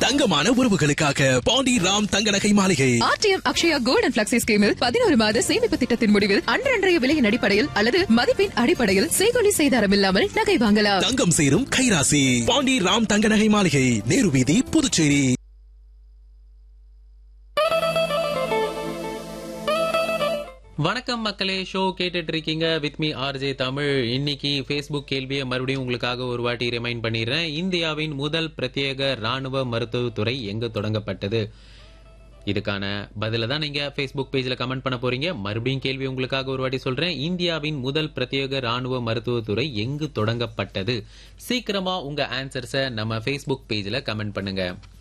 தங்கமான உறவுகளுக்காக பாண்டி ராம் தங்க நகை மாளிகை RTM Akshaya gold and flexi ஸ்கீமில் பதினோரு மாத சேமிப்பு திட்டத்தின் முடிவில் அன்றன்றைய விலையின் அடிப்படையில் அல்லது மதிப்பின் அடிப்படையில் செய்கொலி செய்தாரம் இல்லாமல் நகை வாங்கலாம் தங்கம் சேரும் கைராசி பாண்டி ராம் தங்க நகை மாளிகை நேரு வீதி புதுச்சேரி வணக்கம் மக்களே ஷோ கேட்டுட்டு இருக்கீங்க வித் மீ ஆர்ஜே தமிழ் இன்னைக்கு ஃபேஸ்புக் கேள்வியை மறுபடியும் உங்களுக்காக ஒரு வாட்டி ரிமைண்ட் பண்ணிடுறேன் இந்தியாவின் முதல் பிரத்யேக ராணுவ மருத்துவத்துறை எங்கு தொடங்கப்பட்டது இதுக்கான பதில தான் நீங்க ஃபேஸ்புக் பேஜ்ல கமெண்ட் பண்ண போறீங்க மறுபடியும் கேள்வி உங்களுக்காக ஒரு வாட்டி சொல்றேன் இந்தியாவின் முதல் பிரத்யேக ராணுவ மருத்துவத்துறை எங்கு தொடங்கப்பட்டது சீக்கிரமா உங்க ஆன்சர்ஸை நம்ம ஃபேஸ்புக் பேஜ்ல கமெண்ட் பண்ணுங்க